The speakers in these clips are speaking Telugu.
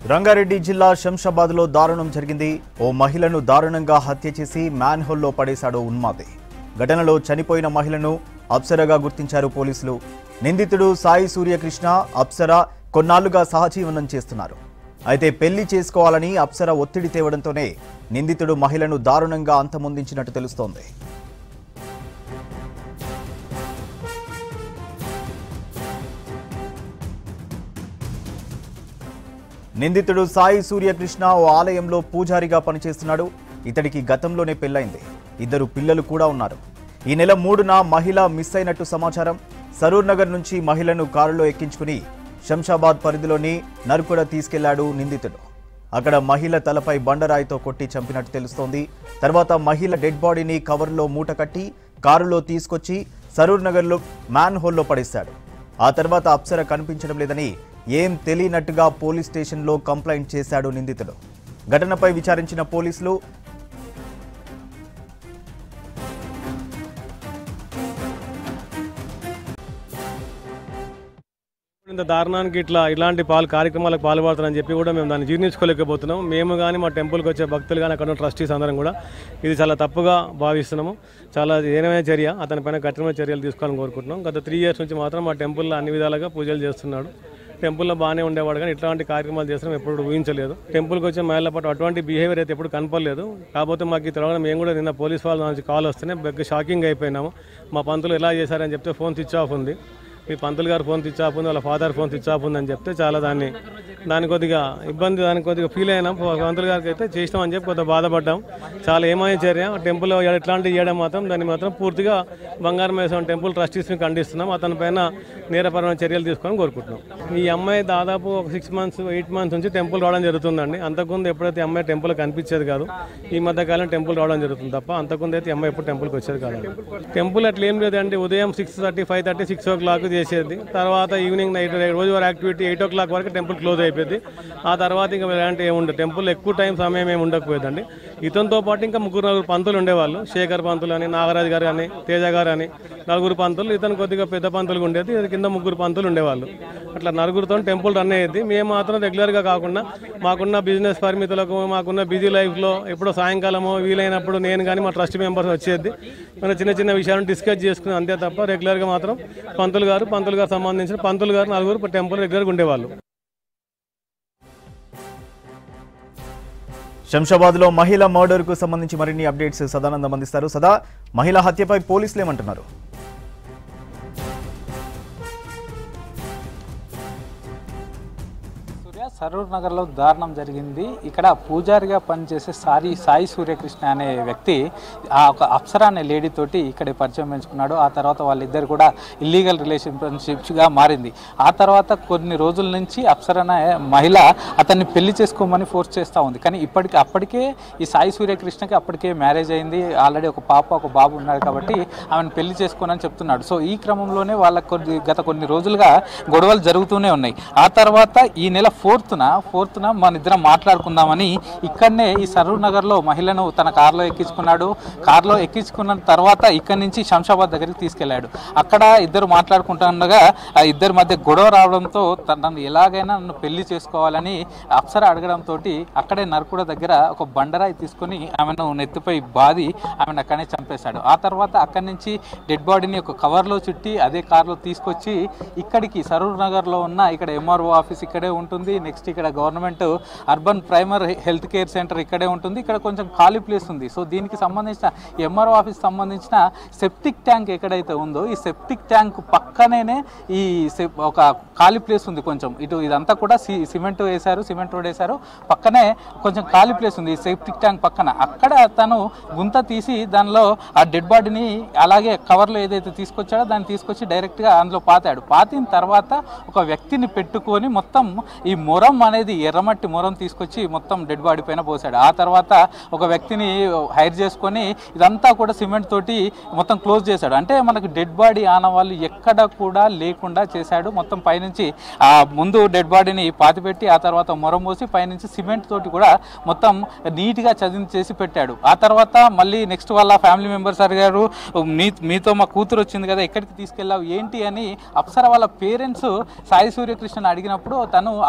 రంగారెడ్డి జిల్లా శంషాబాద్లో దారుణం జరిగింది ఓ మహిళను దారుణంగా హత్య చేసి మ్యాన్ హోల్లో పడేశాడు ఉన్మాది ఘటనలో చనిపోయిన మహిళను అప్సరగా గుర్తించారు పోలీసులు నిందితుడు సాయి సూర్యకృష్ణ అప్సర కొన్నాళ్లుగా సహజీవనం చేస్తున్నారు అయితే పెళ్లి చేసుకోవాలని అప్సర ఒత్తిడి తేవడంతోనే నిందితుడు మహిళను దారుణంగా అంతమొందించినట్టు తెలుస్తోంది నిందితుడు సాయి సూర్యకృష్ణ ఓ ఆలయంలో పూజారిగా పనిచేస్తున్నాడు ఇతడికి గతంలోనే పెళ్లైంది ఇద్దరు పిల్లలు కూడా ఉన్నారు ఈ నెల మూడున మహిళ మిస్ అయినట్టు సమాచారం సరూర్ నగర్ నుంచి మహిళను కారులో ఎక్కించుకుని శంషాబాద్ పరిధిలోని నరుకుడ తీసుకెళ్లాడు నిందితుడు అక్కడ మహిళ తలపై బండరాయితో కొట్టి చంపినట్టు తెలుస్తోంది తర్వాత మహిళ డెడ్ బాడీని కవర్లో మూట కట్టి కారులో తీసుకొచ్చి సరూర్ నగర్లో మ్యాన్ హోల్లో పడేశాడు ఆ తర్వాత అప్సర కనిపించడం లేదని ఏం తెలియనట్టుగా పోలీస్ స్టేషన్లో కంప్లైంట్ చేశాడు నిందితుడు ఘటనపై విచారించిన పోలీసులు ఇంత దారుణానికి ఇట్లా ఇలాంటి పాలు కార్యక్రమాలకు పాల్పడుతున్నారని చెప్పి కూడా మేము దాన్ని జీర్ణించుకోలేకపోతున్నాం మేము కానీ మా టెంపుల్కి వచ్చే భక్తులు కానీ అక్కడ ఉన్న ట్రస్టీస్ అందరం కూడా ఇది చాలా తప్పుగా భావిస్తున్నాము చాలా ఏనమైన చర్య అతనిపైన కఠినమైన చర్యలు తీసుకోవాలని కోరుకుంటున్నాం గత త్రీ ఇయర్స్ నుంచి మాత్రం మా టెంపుల్లో అన్ని విధాలుగా పూజలు చేస్తున్నాడు టెంపుల్లో బాగానే ఉండేవాడు కానీ ఇట్లాంటి కార్యక్రమాలు చేస్తాం ఎప్పుడు ఊహించలేదు టెంపుల్కి వచ్చే మహిళల పట్ల అటువంటి బిహేవియర్ అయితే ఎప్పుడు కనపడలేదు కాకపోతే మాకు ఈ తర్వాత మేము కూడా నిన్న పోలీస్ వాళ్ళ నుంచి కాల్ వస్తేనే బెగ్గ షాకింగ్ అయిపోయినాము మా పంతులు ఎలా చేశారని చెప్తే ఫోన్ స్విచ్ ఆఫ్ ఉంది మీ పంతులు గారు ఫోన్ స్విచ్ ఆఫ్ ఉంది వాళ్ళ ఫాదర్ ఫోన్ స్విచ్ ఆఫ్ ఉందని చెప్తే చాలా దాన్ని దాని కొద్దిగా ఇబ్బంది దానికి కొద్దిగా ఫీల్ అయినాం పంతులు గారికి అయితే చేసినామని చెప్పి కొద్దిగా బాధపడ్డాం చాలా ఏమైన చర్య టెంపుల్ ఇట్లాంటివి చేయడం మాత్రం దాన్ని మాత్రం పూర్తిగా బంగారం వేసాం టెంపుల్ ట్రస్టీస్ని ఖండిస్తున్నాం అతని పైన నేరపరమైన చర్యలు తీసుకొని కోరుకుంటున్నాం ఈ అమ్మాయి దాదాపు ఒక సిక్స్ మంత్స్ ఎయిట్ మంత్స్ నుంచి టెంపుల్ రావడం జరుగుతుందండి అంతకుముందు ఎప్పుడైతే ఈ అమ్మాయి టెంపుల్ కనిపించేది కాదు ఈ మధ్య కాలం టెంపుల్ రావడం జరుగుతుంది తప్ప అంతకుముందు అయితే ఈ అమ్మాయి ఎప్పుడు టెంపుల్కి వచ్చేది కాదు టెంపుల్ అట్లా ఏం లేదండి ఉదయం six thirty five thirty six o'clock చేసేది తర్వాత ఈవినింగ్ నైట్ రోజువారీ యాక్టివిటీ ఎయిట్ ఓ క్లాక్ వరకు టెంపుల్ క్లోజ్ అయిపోయింది ఆ తర్వాత ఇంకా ఇలాంటి ఏమి ఉండదు టెంపుల్ ఎక్కువ టైం సమయం ఏమి ఉండకపోయేదండి ఇతనితో పాటు ఇంకా ముగ్గురు నలుగురు పంతులు ఉండేవాళ్ళు శేఖర్ పంతులు అని నాగరాజు గారు అని తేజ గారు అని నలుగురు పంతులు ఇతను కొద్దిగా పెద్ద పంతులు ఉండేది ఇది కింద ముగ్గురు పంతులు ఉండేవాళ్ళు అట్లా నలుగురితో టెంపుల్ రన్ అయ్యేది మేము మాత్రం రెగ్యులర్గా కాకుండా మాకున్న బిజినెస్ పరిమితులకు మాకున్న బిజీ లైఫ్లో ఎప్పుడో సాయంకాలమో వీలైనప్పుడు నేను కానీ మా ట్రస్ట్ మెంబర్స్ వచ్చేది మన చిన్న చిన్న విషయాలను డిస్కస్ చేసుకుని అంతే తప్ప రెగ్యులర్గా మాత్రం పంతులు గారు పంతులు గారు సంబంధించిన పంతులు గారు నలుగురు టెంపుల్ రెగ్యులర్గా ఉండేవాళ్ళు శంషాబాద్లో మహిళ మర్డర్కు సంబంధించి మరిన్ని అప్డేట్స్ సదానందం అందిస్తారు సదా మహిళ హత్యపై పోలీసులు ఏమంటున్నారు సూర్య సరూర్ నగర్లో దారుణం జరిగింది ఇక్కడ పూజారిగా పనిచేసే సారి సాయి సూర్యకృష్ణ అనే వ్యక్తి ఆ ఒక అప్సరా అనే లేడీ తోటి ఇక్కడ పరిచయం పెంచుకున్నాడు ఆ తర్వాత వాళ్ళిద్దరు కూడా ఇల్లీగల్ రిలేషన్షిప్స్గా మారింది ఆ తర్వాత కొన్ని రోజుల నుంచి అప్సరా అనే మహిళ అతన్ని పెళ్లి చేసుకోమని ఫోర్స్ చేస్తూ ఉంది కానీ ఇప్పటికి అప్పటికే ఈ సాయి సూర్యకృష్ణకి అప్పటికే మ్యారేజ్ అయింది ఆల్రెడీ ఒక పాప ఒక బాబు ఉన్నారు కాబట్టి ఆమెను పెళ్లి చేసుకోనని చెప్తున్నాడు సో ఈ క్రమంలోనే వాళ్ళకి కొన్ని గత కొన్ని రోజులుగా గొడవలు జరుగుతూనే ఉన్నాయి ఆ తర్వాత ఈ నెల ఫోర్త్న ఫోర్త్న మన ఇద్దరం మాట్లాడుకుందామని ఇక్కడనే ఈ సరూర్ నగర్లో మహిళను తన కారులో ఎక్కించుకున్నాడు కారులో ఎక్కించుకున్న తర్వాత ఇక్కడి నుంచి శంషాబాద్ దగ్గరికి తీసుకెళ్లాడు అక్కడ ఇద్దరు మాట్లాడుకుంటుండగా ఆ ఇద్దరి మధ్య గొడవ రావడంతో తనను ఎలాగైనా నన్ను పెళ్లి చేసుకోవాలని అప్సర అడగడంతో అక్కడే నరకుడ దగ్గర ఒక బండరాయి తీసుకొని ఆమెను నెత్తిపై బాది ఆమెను అక్కడనే చంపేశాడు ఆ తర్వాత అక్కడి నుంచి డెడ్ బాడీని ఒక కవర్లో చుట్టి అదే కారులో తీసుకొచ్చి ఇక్కడికి సరూర్ నగర్లో ఉన్న ఇక్కడ ఎంఆర్ఓ ఆఫీస్ ఇక్కడే ఉంటుంది నెక్స్ట్ ఇక్కడ government urban primary health care centre ఇక్కడే ఉంటుంది ఇక్కడ కొంచెం ఖాళీ ప్లేస్ ఉంది సో దీనికి సంబంధించిన ఎంఆర్ఓ ఆఫీస్ సంబంధించిన సెప్టిక్ ట్యాంక్ ఎక్కడైతే ఉందో ఈ సెప్టిక్ ట్యాంక్ పక్కనే ఈ సెప్- ఒక ఖాళీ ప్లేస్ ఉంది కొంచెం ఇటు ఇదంతా కూడా సి- సిమెంట్ వేశారు సిమెంట్ రోడ్ వేశారు పక్కనే కొంచెం ఖాళీ ప్లేస్ ఉంది ఈ సెప్టిక్ ట్యాంక్ పక్కన అక్కడ తను గుంత తీసి దానిలో ఆ డెడ్ బాడీని అలాగే కవర్లో ఏదైతే తీసుకొచ్చాడో దాన్ని తీసుకొచ్చి డైరెక్ట్గా అందులో పాతాడు పాతిన తర్వాత ఒక వ్యక్తిని పెట్టుకొని మొత్తం ఈ మొరం అనేది ఎర్రమట్టి మొరం తీసుకొచ్చి మొత్తం డెడ్ బాడీ పైన పోసాడు ఆ తర్వాత ఒక వ్యక్తిని హైర్ చేసుకొని ఇదంతా కూడా సిమెంట్ తోటి మొత్తం క్లోజ్ చేశాడు అంటే మనకు డెడ్ బాడీ ఆనవాళ్ళు ఎక్కడ కూడా లేకుండా చేశాడు మొత్తం పైనుంచి ఆ ముందు డెడ్ బాడీని పాతిపెట్టి ఆ తర్వాత మొరం పోసి పైనుంచి సిమెంట్ తోటి కూడా మొత్తం నీట్గా చదివి చేసి పెట్టాడు ఆ తర్వాత మళ్ళీ నెక్స్ట్ వాళ్ళ ఫ్యామిలీ మెంబర్స్ అడిగారు మీ మీతో మా కూతురు వచ్చింది కదా ఎక్కడికి తీసుకెళ్ళావు ఏంటి అని అప్సర వాళ్ళ పేరెంట్స్ సాయి సూర్యకృష్ణని అడిగినప్పుడు తను అప్పుడు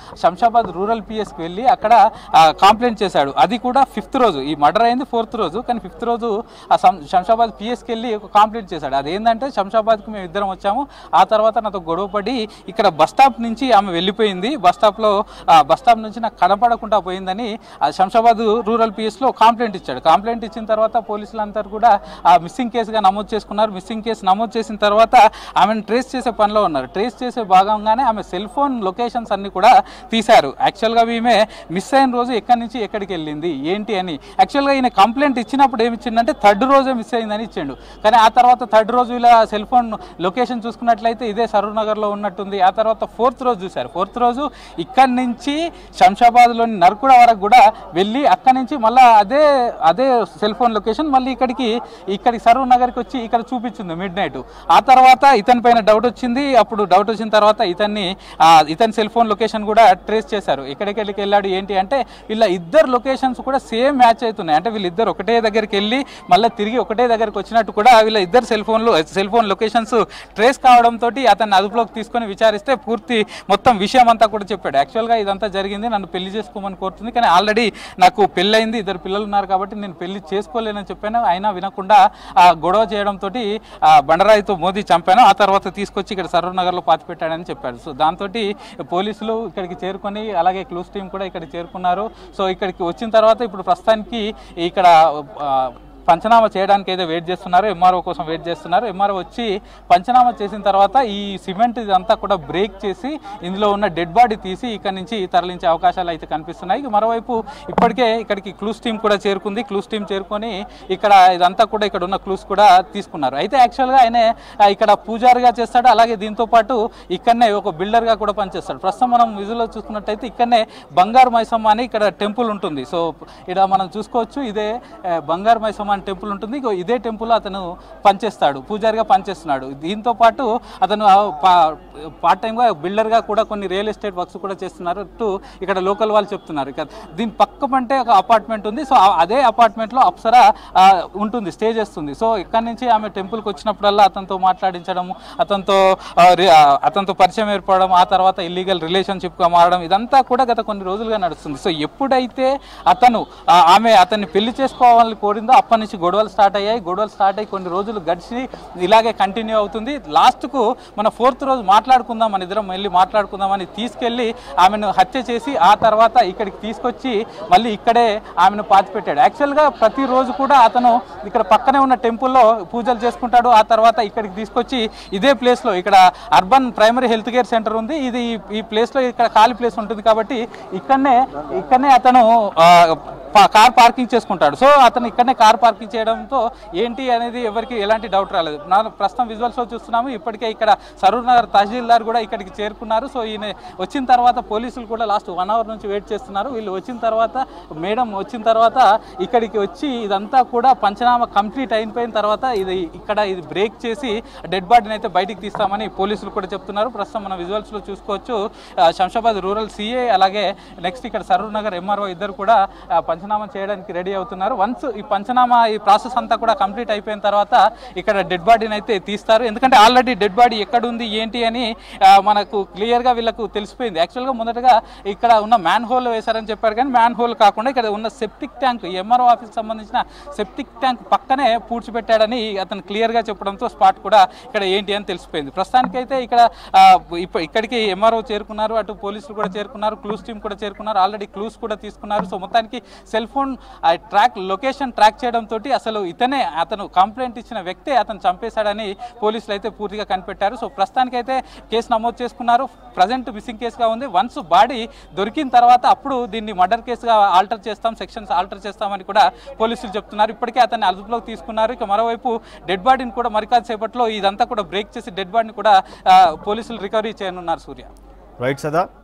శంషాబాద్ రూరల్ పిఎస్కి వెళ్ళి అక్కడ కంప్లైంట్ చేశాడు అది కూడా ఫిఫ్త్ రోజు ఈ మర్డర్ అయింది ఫోర్త్ రోజు కానీ ఫిఫ్త్ రోజు ఆ శం- శంషాబాద్ పిఎస్కి వెళ్ళి ఒక కంప్లైంట్ చేశాడు అదేంటంటే శంషాబాద్కి మేము ఇద్దరం వచ్చాము ఆ తర్వాత నాతో గొడవపడి ఇక్కడ బస్ స్టాప్ నుంచి ఆమె వెళ్ళిపోయింది బస్ స్టాప్లో బస్ స్టాప్ నుంచి నాకు కనపడకుండా పోయిందని ఆ శంషాబాద్ రూరల్ పిఎస్లో కంప్లైంట్ ఇచ్చాడు కంప్లైంట్ ఇచ్చిన తర్వాత పోలీసులందరూ కూడా ఆ మిస్సింగ్ కేసుగా నమోదు చేసుకున్నారు మిస్సింగ్ కేసు నమోదు చేసిన తర్వాత ఆమెను ట్రేస్ చేసే పనిలో ఉన్నారు ట్రేస్ చేసే భాగంగానే ఆమె సెల్ ఫోన్ లొకేషన్స్ అన్ని కూడా తీశారు యాక్చువల్గా ఈమె మిస్ అయిన రోజు ఎక్కడి నుంచి ఎక్కడికి వెళ్ళింది ఏంటి అని యాక్చువల్గా ఈయన కంప్లైంట్ ఇచ్చినప్పుడు ఏమి ఇచ్చిందంటే థర్డ్ రోజే మిస్ అయిందని ఇచ్చిండు కానీ ఆ తర్వాత థర్డ్ రోజు ఇలా సెల్ ఫోన్ లొకేషన్ చూసుకున్నట్లయితే ఇదే సరూర్ నగర్లో ఉన్నట్టుంది ఆ తర్వాత ఫోర్త్ రోజు చూశారు ఫోర్త్ రోజు ఇక్కడి నుంచి శంషాబాద్లోని నర్కుడ వరకు కూడా వెళ్ళి అక్కడి నుంచి మళ్ళీ అదే అదే సెల్ ఫోన్ లొకేషన్ మళ్ళీ ఇక్కడికి ఇక్కడికి సరూర్ నగర్కి వచ్చి ఇక్కడ చూపించింది మిడ్ నైట్ ఆ తర్వాత ఇతని పైన డౌట్ వచ్చింది అప్పుడు డౌట్ వచ్చిన తర్వాత ఇతన్ని ఆ, ఇతని సెల్ ఫోన్ లొకేషన్ కూడా ట్రేస్ చేశారు ఎక్కడికి వెళ్ళాడు ఏంటి అంటే వీళ్ళ ఇద్దరు లొకేషన్స్ కూడా సేమ్ మ్యాచ్ అవుతున్నాయి అంటే వీళ్ళిద్దరు ఒకటే దగ్గరికి వెళ్ళి మళ్ళీ తిరిగి ఒకటే దగ్గరికి వచ్చినట్టు కూడా వీళ్ళ ఇద్దరు సెల్ ఫోన్లు సెల్ ఫోన్ లొకేషన్స్ ట్రేస్ కావడంతో అతన్ని అదుపులోకి తీసుకొని విచారిస్తే పూర్తి మొత్తం విషయం అంతా కూడా చెప్పాడు యాక్చువల్గా ఇదంతా జరిగింది నన్ను పెళ్లి చేసుకోమని కోరుతుంది కానీ ఆల్రెడీ నాకు పెళ్ళయింది ఇద్దరు పిల్లలు ఉన్నారు కాబట్టి నేను పెళ్లి చేసుకోలేనని చెప్పాను అయినా వినకుండా ఆ గొడవ చేయడంతో బండరాయితో మోదీ చంపాను ఆ తర్వాత తీసుకొచ్చి ఇక్కడ సర్వర్ నగర్లో పాతి పెట్టాడని చెప్పాడు సో దాంతో పోలీసులు ఇక్కడికి చేరుకొని అలాగే క్లూస్ టీం కూడా ఇక్కడ చేరుకున్నారు సో ఇక్కడికి వచ్చిన తర్వాత ఇప్పుడు ప్రస్తుతానికి ఇక్కడ ఆ, పంచనామా చేయడానికి అయితే వెయిట్ చేస్తున్నారు ఎంఆర్ఓ కోసం వెయిట్ చేస్తున్నారు ఎంఆర్ఓ వచ్చి పంచనామా చేసిన తర్వాత ఈ సిమెంట్ ఇదంతా కూడా బ్రేక్ చేసి ఇందులో ఉన్న డెడ్ బాడీ తీసి ఇక్కడ నుంచి తరలించే అవకాశాలు అయితే కనిపిస్తున్నాయి ఇక మరోవైపు ఇప్పటికే ఇక్కడికి క్లూస్ టీం కూడా చేరుకుంది క్లూస్ టీం చేరుకొని ఇక్కడ ఇదంతా కూడా ఇక్కడ ఉన్న క్లూస్ కూడా తీసుకున్నారు అయితే యాక్చువల్గా ఆయన ఆ, ఇక్కడ పూజారిగా చేస్తాడు అలాగే దీంతో పాటు ఇక్కడనే ఒక బిల్డర్గా కూడా పనిచేస్తాడు ప్రస్తుతం మనం విజువల్లో చూసుకున్నట్టయితే ఇక్కడనే బంగారు మైసమ్మ అని ఇక్కడ టెంపుల్ ఉంటుంది సో ఇక్కడ మనం చూసుకోవచ్చు ఇదే ఆ, బంగారు మైసమ్మ అని టెంపుల్ ఉంటుంది ఇగో ఇదే టెంపుల్ అతను పనిచేస్తాడు పూజారిగా పనిచేస్తున్నాడు దీంతో పాటు అతను ఆ పా- పార్ట్ టైంగా బిల్డర్గా కూడా కొన్ని రియల్ ఎస్టేట్ వర్క్స్ కూడా చేస్తున్నారు టు ఇక్కడ లోకల్ వాళ్ళు చెప్తున్నారు ఇక దీని పక్క పంటే ఒక అపార్ట్మెంట్ ఉంది సో ఆ- అదే అపార్ట్మెంట్లో అప్సరా ఆ, ఉంటుంది స్టే చేస్తుంది సో ఇక్కడ నుంచి ఆమె టెంపుల్కి వచ్చినప్పుడల్లా అతనితో మాట్లాడించడం అతనితో ఆ, రి- ఆ, అతనితో పరిచయం ఏర్పడడం ఆ తర్వాత ఇల్లీగల్ రిలేషన్షిప్గా మారడం ఇదంతా కూడా గత కొన్ని రోజులుగా నడుస్తుంది సో ఎప్పుడైతే అతను ఆ, ఆమె అతన్ని పెళ్లి చేసుకోవాలని కోరిందో అప్పటి నుంచి గొడవలు స్టార్ట్ అయ్యాయి గొడవలు స్టార్ట్ అయ్యి కొన్ని రోజులు గడిచి ఇలాగే కంటిన్యూ అవుతుంది లాస్ట్కు మన ఫోర్త్ రోజు మాట్లాడుకుందాం మన ఇద్దరం మళ్ళీ మాట్లాడుకుందాం అని తీసుకెళ్ళి ఆమెను హత్య చేసి ఆ తర్వాత ఇక్కడికి తీసుకొచ్చి మళ్ళీ ఇక్కడే ఆమెను పాతిపెట్టాడు యాక్చువల్గా ప్రతిరోజు కూడా అతను ఇక్కడ పక్కనే ఉన్న టెంపుల్లో పూజలు చేసుకుంటాడు ఆ తర్వాత ఇక్కడికి తీసుకొచ్చి ఇదే ప్లేస్లో ఇక్కడ urban primary health care centre ఉంది ఇది ఈ- ఈ ప్లేస్లో ఇక్కడ ఖాళీ ప్లేస్ ఉంటుంది కాబట్టి ఇక్కడనే ఇక్కడనే అతను ఆ, పా- కార్ పార్కింగ్ చేసుకుంటాడు సో అతను ఇక్కడనే కార్ పార్కింగ్ చేయడంతో ఏంటి అనేది ఎవరికి ఎలాంటి డౌట్ రాలేదు నా ప్రస్తుతం విజువల్స్లో చూస్తున్నాము ఇప్పటికే ఇక్కడ సరూర్ నగర్ తహసీల్దార్ కూడా ఇక్కడికి చేరుకున్నారు సో ఈయన వచ్చిన తర్వాత పోలీసులు కూడా లాస్ట్ వన్ అవర్ నుంచి వెయిట్ చేస్తున్నారు వీళ్ళు వచ్చిన తర్వాత మేడం వచ్చిన తర్వాత ఇక్కడికి వచ్చి ఇదంతా కూడా పంచనామా కంప్లీట్ అయిపోయిన తర్వాత ఇది ఇక్కడ ఇది బ్రేక్ చేసి డెడ్ బాడీని అయితే బయటికి తీస్తామని పోలీసులు కూడా చెప్తున్నారు ప్రస్తుతం మనం విజువల్స్లో చూసుకోవచ్చు ఆ, శంషాబాద్ రూరల్ సిఏ అలాగే నెక్స్ట్ ఇక్కడ సరూర్ నగర్ ఎంఆర్ఓ ఇద్దరు కూడా ఆ, పంచనామా చేయడానికి రెడీ అవుతున్నారు వన్స్ ఈ పంచనామా ఈ ప్రాసెస్ అంతా కూడా కంప్లీట్ అయిపోయిన తర్వాత ఇక్కడ డెడ్ బాడీని అయితే తీస్తారు ఎందుకంటే ఆల్రెడీ డెడ్ బాడీ ఎక్కడ ఉంది ఏంటి అని ఆ, మనకు క్లియర్గా వీళ్ళకు తెలిసిపోయింది యాక్చువల్గా మొదటగా ఇక్కడ ఉన్న మ్యాన్ హోల్ వేశారని చెప్పారు కానీ మ్యాన్ హోల్ కాకుండా ఇక్కడ ఉన్న సెప్టిక్ ట్యాంక్ ఎంఆర్ఓ ఆఫీస్ సంబంధించిన సెప్టిక్ ట్యాంక్ పక్కనే పూడ్చిపెట్టాడని అతను క్లియర్గా చెప్పడంతో స్పాట్ కూడా ఇక్కడ ఏంటి అని తెలిసిపోయింది ప్రస్తుతానికైతే ఇక్కడ ఆ, ఇప్ప- ఇక్కడికి ఎంఆర్ఓ చేరుకున్నారు అటు పోలీసులు కూడా చేరుకున్నారు క్లూస్ టీం కూడా చేరుకున్నారు ఆల్రెడీ క్లూస్ కూడా తీసుకున్నారు సో మొత్తానికి cell phone track location track చేయడంతో అసలు ఇతనే అతను కంప్లైంట్ ఇచ్చిన వ్యక్తే అతను చంపేశాడని పోలీసులు అయితే పూర్తిగా కనిపెట్టారు సో ప్రస్తుతానికైతే కేసు నమోదు చేసుకున్నారు ప్రజెంట్ మిస్సింగ్ కేసుగా ఉంది వన్స్ బాడీ దొరికిన తర్వాత అప్పుడు దీన్ని మర్డర్ కేసుగా ఆల్టర్ చేస్తాం సెక్షన్స్ ఆల్టర్ చేస్తామని కూడా పోలీసులు చెప్తున్నారు ఇప్పటికే అతన్ని అదుపులోకి తీసుకున్నారు ఇక మరోవైపు డెడ్ బాడీని కూడా మరికాదు సేపట్లో ఇదంతా కూడా బ్రేక్ చేసి డెడ్ బాడీని కూడా ఆ, పోలీసులు రికవరీ చేయనున్నారు సూర్య రైట్ సదా